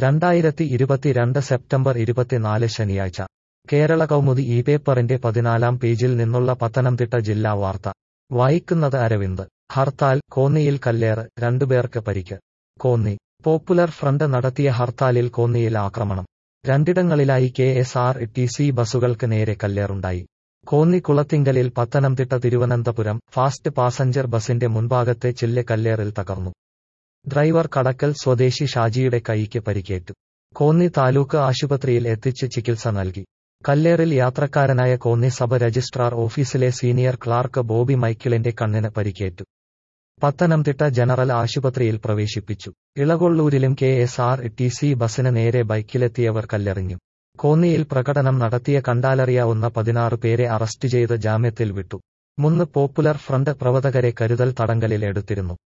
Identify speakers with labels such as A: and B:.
A: രണ്ടായിരത്തി ഇരുപത്തിരണ്ട് സെപ്റ്റംബർ ഇരുപത്തിനാല് ശനിയാഴ്ച കേരള കൗമുദി ഈ പേപ്പറിന്റെ പതിനാലാം പേജിൽ നിന്നുള്ള പത്തനംതിട്ട ജില്ലാ വാർത്ത വായിക്കുന്നത് അരവിന്ദ് ഹർത്താൽ കോന്നിയിൽ കല്ലേറ് രണ്ടുപേർക്ക് പരിക്ക് കോന്നി പോപ്പുലർ ഫ്രണ്ട് നടത്തിയ ഹർത്താലിൽ കോന്നിയിൽ ആക്രമണം രണ്ടിടങ്ങളിലായി K S R T C ബസുകൾക്ക് നേരെ കല്ലേറുണ്ടായി കോന്നി കുളത്തിങ്കലിൽ പത്തനംതിട്ട തിരുവനന്തപുരം ഫാസ്റ്റ് പാസഞ്ചർ ബസിന്റെ മുൻഭാഗത്തെ ചില്ല് കല്ലേറിൽ തകർന്നു ഡ്രൈവർ കടക്കൽ സ്വദേശി ഷാജിയുടെ കൈക്ക് പരിക്കേറ്റു കോന്നി താലൂക്ക് ആശുപത്രിയിൽ എത്തിച്ച് ചികിത്സ നൽകി കല്ലേറിൽ യാത്രക്കാരനായ കോന്നി സബ് രജിസ്ട്രാർ ഓഫീസിലെ സീനിയർ ക്ലാർക്ക് ബോബി മൈക്കിളിന്റെ കണ്ണിന് പരിക്കേറ്റു പത്തനംതിട്ട ജനറൽ ആശുപത്രിയിൽ പ്രവേശിപ്പിച്ചു ഇളകൊള്ളൂരിലും K S R T C ബസിന് നേരെ ബൈക്കിലെത്തിയവർ കല്ലെറിഞ്ഞു കോന്നിയിൽ പ്രകടനം നടത്തിയ കണ്ടാലറിയാവുന്ന പതിനാറ് പേരെ അറസ്റ്റ് ചെയ്ത് ജാമ്യത്തിൽ വിട്ടു മുന്ന് പോപ്പുലർ ഫ്രണ്ട് പ്രവർത്തകരെ കരുതൽ തടങ്കലിൽ എടുത്തിരുന്നു